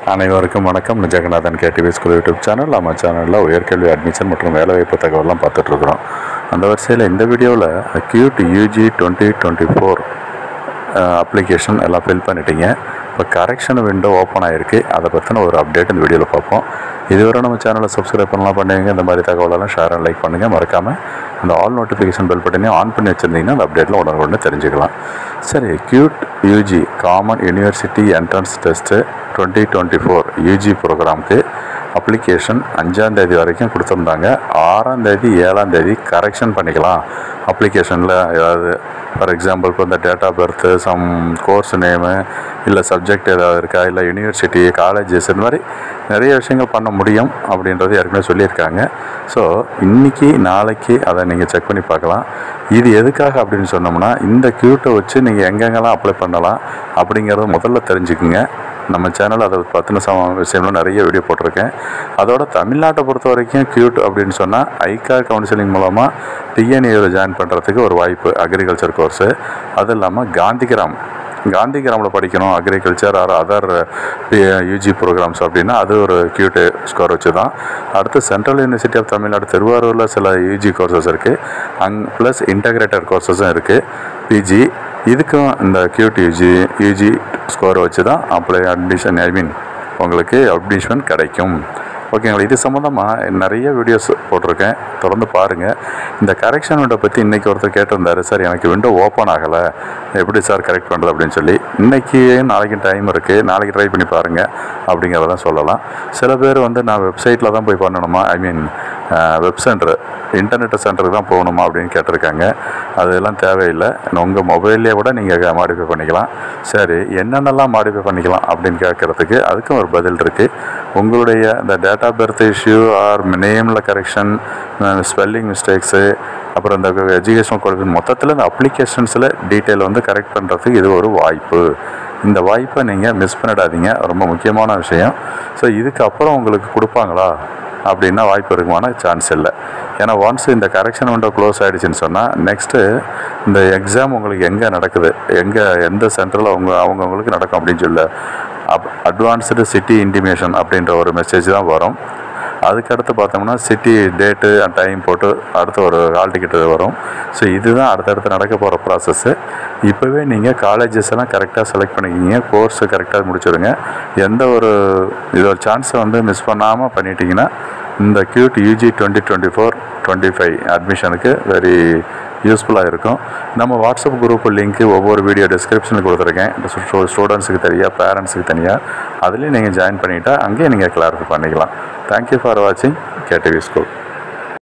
அனைவருக்கும் வணக்கம் Jeganathan KTV school YouTube channel நம்ம சேனலில் உயர்கல்வி அட்மிஷன் மற்றும் வேலைவாய்ப்பு தகவலாம் பார்த்துட்ருக்குறோம் அந்த வரிசையில் இந்த வீடியோவில் CUET UG twenty twenty four application எல்லாம் ஃபில் பண்ணிட்டீங்க இப்போ கரெக்ஷன் விண்டோ ஓப்பன் ஆகிருக்கு அதை பற்றின ஒரு அப்டேட் இந்த வீடியோவில் பார்ப்போம் இதுவரை நம்ம சேனலை சப்ஸ்கிரைப் பண்ணலாம் பண்ணுவீங்க இந்த மாதிரி தகவலெல்லாம் ஷேர் அண்ட் லைக் பண்ணுங்கள் மறக்காமல் அந்த ஆல் நோட்டிஃபிகேஷன் பெல் பட்டனையும் ஆன் பண்ணி வச்சுருந்தீங்கன்னா அந்த அப்டேட்டில் உடனே தெரிஞ்சுக்கலாம் சரி CUET UG common university entrance test twenty twenty four UG ப்ரோக்ராமுக்கு அப்ளிகேஷன் அஞ்சாம் தேதி வரைக்கும் கொடுத்துருந்தாங்க ஆறாம் தேதி ஏழாம் தேதி கரெக்ஷன் பண்ணிக்கலாம் அப்ளிகேஷனில் ஏதாவது ஃபார் எக்ஸாம்பிள் இப்போ இந்த date of birth some course name இல்லை சப்ஜெக்ட் ஏதாவது இருக்கா இல்லை யூனிவர்சிட்டி காலேஜஸ் இந்த மாதிரி நிறைய விஷயங்கள் பண்ண முடியும் அப்படின்றது ஏற்கனவே சொல்லியிருக்காங்க ஸோ இன்றைக்கி நாளைக்கு அதை நீங்கள் செக் பண்ணி பார்க்கலாம் இது எதுக்காக அப்படின்னு சொன்னோம்னா இந்த க்யூட்டை வச்சு நீங்கள் எங்கெங்கெல்லாம் அப்ளை பண்ணலாம் அப்படிங்கிறத முதல்ல தெரிஞ்சுக்குங்க நம்ம சேனல் அதை பற்றின சம விஷயம்லாம் நிறைய வீடியோ போட்டிருக்கேன் அதோட தமிழ்நாட்டை பொறுத்த வரைக்கும் க்யூட் அப்படின்னு சொன்னால் ஐகா கவுன்சிலிங் மூலமாக டிஎன்ஏவில் ஜாயின் பண்ணுறதுக்கு ஒரு வாய்ப்பு அக்ரிகல்ச்சர் கோர்ஸு அது இல்லாமல் காந்திகிராம் காந்திகிராமில் படிக்கணும் agriculture or other UG programmes அப்படின்னா அது ஒரு கியூட்டு ஸ்கோர் வச்சு தான் அடுத்து சென்ட்ரல் யூனிவர்சிட்டி ஆஃப் தமிழ்நாடு திருவாரூரில் சில யூஜி கோர்சஸ் இருக்குது அங் ப்ளஸ் இன்டகிரேட்டட் கோர்சஸும் இருக்குது பிஜி இதுக்கும் இந்த கியூட் யூஜி யூஜி ஸ்கோரை வச்சு தான் அப்ளை அட்மிஷன் ஐ மீன் உங்களுக்கு அட்மிஷன் கிடைக்கும் ஓகேங்களா இது சம்மந்தமாக நிறைய வீடியோஸ் போட்டிருக்கேன் தொடர்ந்து பாருங்கள் இந்த கரெக்ஷன் விண்டோ பற்றி இன்றைக்கி ஒருத்தர் கேட்டிருந்தாரு சார் எனக்கு விண்டோ ஓப்பன் ஆகலை எப்படி சார் கரெக்ட் பண்ணுறது அப்படின்னு சொல்லி இன்றைக்கி நாளைக்கு டைம் இருக்குது நாளைக்கு ட்ரை பண்ணி பாருங்கள் அப்படிங்கிறதான் சொல்லலாம் சில பேர் வந்து நான் வெப்சைட்டில் தான் போய் பண்ணணுமா I mean web centre internet சென்டருக்கு தான் போகணுமா அப்படின்னு கேட்டிருக்காங்க அதெல்லாம் தேவையில்லை உங்கள் மொபைல்லே கூட நீங்கள் மாடிஃபை பண்ணிக்கலாம் சரி என்னென்னலாம் மாடிஃபை பண்ணிக்கலாம் அப்படின்னு கேட்குறதுக்கு அதுக்கும் ஒரு பதில் இருக்குது உங்களுடைய இந்த date of birth issue or நேமில் கரெக்ஷன் ஸ்பெல்லிங் மிஸ்டேக்ஸு அப்புறம் இந்த எஜுகேஷன் குவாலிஃபிகேஷன் மொத்தத்தில் இந்த அப்ளிகேஷன்ஸில் டீட்டெயில் வந்து கரெக்ட் பண்ணுறதுக்கு இது ஒரு வாய்ப்பு இந்த வாய்ப்பை நீங்கள் மிஸ் பண்ணிடாதீங்க ரொம்ப முக்கியமான விஷயம் ஸோ இதுக்கு அப்புறம் உங்களுக்கு கொடுப்பாங்களா அப்படின்னா வாய்ப்பு இருக்குமான சான்ஸ் இல்லை ஏன்னா ஒன்ஸ் இந்த கரெக்ஷன் விண்டோ க்ளோஸ் ஆகிடுச்சின்னு சொன்னால் நெக்ஸ்ட்டு இந்த எக்ஸாம் உங்களுக்கு எங்கே நடக்குது எங்கே எந்த சென்டரில் அவங்க அவங்கவுங்களுக்கு நடக்கும் அப்படின்னு சொல்ல அப் அட்வான்ஸ்டு சிட்டி இன்டிமேஷன் அப்படின்ற ஒரு மெசேஜ் தான் வரும் அதுக்கடுத்து பார்த்தோம்னா சிட்டி டேட்டு டைம் போட்டு அடுத்து ஒரு ஹால் டிக்கெட் வரும் ஸோ இதுதான் அடுத்தடுத்து நடக்க போகிற ப்ராசஸ்ஸு இப்போவே நீங்கள் காலேஜஸ் எல்லாம் கரெக்டாக செலக்ட் பண்ணிக்கிங்க கோர்ஸு கரெக்டாக முடிச்சுடுங்க எந்த ஒரு இது ஒரு சான்ஸை வந்து மிஸ் பண்ணாமல் பண்ணிட்டீங்கன்னா இந்த CUET UG twenty twenty four twenty five அட்மிஷனுக்கு வெரி யூஸ்ஃபுல்லாக இருக்கும் நம்ம வாட்ஸ்அப் குரூப் லிங்க்கு ஒவ்வொரு வீடியோ டிஸ்கிரிப்ஷனில் கொடுத்துருக்கேன் ஸ்டூடெண்ட்ஸுக்கு தனியாக பேரண்ட்ஸுக்கு தனியாக அதுலேயும் நீங்கள் ஜாயின் பண்ணிவிட்டால் அங்கேயும் நீங்கள் கிளாரிஃபை பண்ணிக்கலாம் தேங்க்யூ ஃபார் வாட்சிங் கேடிவி ஸ்கூல்